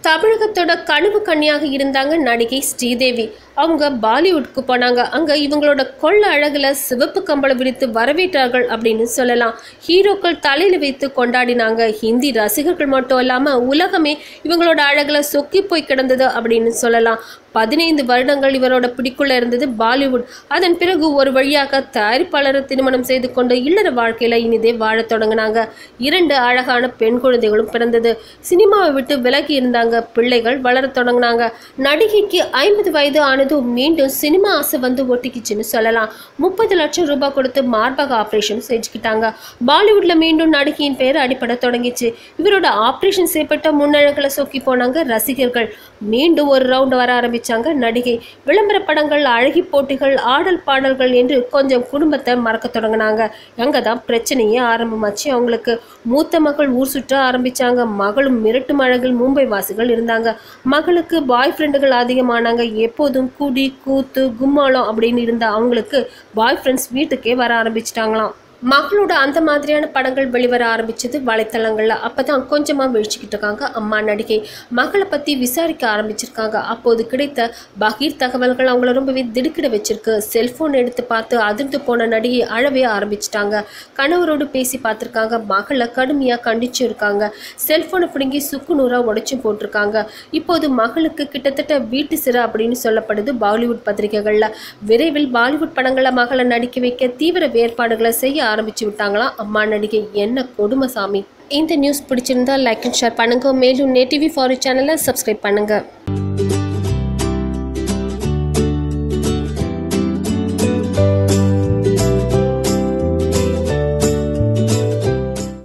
தமிழகத்தோட கனவு கன்னியாக இருந்தாங்க நடிகை ஸ்ரீதேவி அவங்க பாலிவுட்க்கு போனாங்க அங்க இவங்களோட கொள்ள அழகுல சிவப்பு கம்பளம் விரித்து வரவேற்றார்கள் அப்படின்னு சொல்லலாம் ஹீரோக்கள் தலையில வைத்து கொண்டாடினாங்க ஹிந்தி ரசிகர்கள் மட்டும் இல்லாம உலகமே இவங்களோட அழகுல சொக்கி போய் கிடந்தது அப்படின்னு சொல்லலாம் பதினைந்து வருடங்கள் இவரோட பிடிக்குள்ள இருந்தது பாலிவுட் அதன் பிறகு ஒரு வழியாக தயாரிப்பாளரை திருமணம் செய்து கொண்டு இல்லற வாழ்க்கையில இனிதே வாழத் தொடங்கினாங்க இரண்டு அழகான பெண் குழந்தைகளும் பிறந்தது சினிமாவை விட்டு விலகி இருந்தாங்க பிள்ளைகள் வளரத் தொடங்கினாங்க நடிகைக்கு ஐம்பது வயது ஆனதும் மீண்டும் சினிமா ஆசை வந்து ஒட்டிக்கிச்சுன்னு சொல்லலாம் முப்பது லட்சம் ரூபாய் கொடுத்து மார்பக ஆபரேஷன் செஞ்சுக்கிட்டாங்க பாலிவுட்ல மீண்டும் நடிகையின் பெயர் அடிப்பட தொடங்கிச்சு இவரோட ஆபரேஷன் செய்யப்பட்ட முன்னழகுல சொக்கி போனாங்க ரசிகர்கள் மீண்டும் ஒரு ரவுண்ட் வர ஆரம்பிச்சாங்க நடிகை விளம்பர படங்கள் அழகி போட்டிகள் ஆடல் பாடல்கள் என்று கொஞ்சம் குடும்பத்தை மறக்க தொடங்கினாங்க அங்கே தான் பிரச்சனையே ஆரம்பமாச்சு அவங்களுக்கு மூத்த மகள் ஊர் சுற்ற ஆரம்பிச்சாங்க மகளும் மிரட்டும் அழகில் மும்பை வாசிகள் இருந்தாங்க மகளுக்கு பாய் ஃப்ரெண்டுகள் அதிகமானாங்க எப்போதும் குடி கூத்து கும்மாளம் அப்படின்னு இருந்த அவங்களுக்கு பாய் ஃப்ரெண்ட்ஸ் வீட்டுக்கே வர ஆரம்பிச்சிட்டாங்களாம் மகளோட அந்த மாதிரியான படங்கள் வெளிவர ஆரம்பிச்சது வலைத்தளங்களில் அப்போ தான் கொஞ்சமாக விழிச்சுக்கிட்டு இருக்காங்க அம்மா நடிகை மகளை பற்றி விசாரிக்க ஆரம்பிச்சிருக்காங்க அப்போது கிடைத்த பகீர் தகவல்கள் அவங்கள ரொம்பவே திடுக்கிட வச்சிருக்கு செல்ஃபோன் எடுத்து பார்த்து அதிர்ந்து போன நடிகை அழவே ஆரம்பிச்சிட்டாங்க கணவரோடு பேசி பார்த்துருக்காங்க மகளை கடுமையாக கண்டிச்சு இருக்காங்க செல்ஃபோனை பிடுங்கி சுக்கு நூறாக உடைச்சும் போட்டிருக்காங்க இப்போது மகளுக்கு கிட்டத்தட்ட வீட்டு சிறு அப்படின்னு சொல்லப்படுது பாலிவுட் பத்திரிகைகளில் விரைவில் பாலிவுட் படங்களில் மகளை நடிக்க வைக்க தீவிர வேறுபாடுகளை செய்ய ஆரம்பிச்சு விட்டாங்களாம் அம்மா நடிகை என்ன கொடுமை சாமி இந்த நியூஸ் பிடிச்சிருந்தா லைக் அண்ட் ஷேர் பண்ணுங்க மேலும் நேட்டிவி ஃபாரி சேனலை சப்ஸ்கிரைப் பண்ணுங்க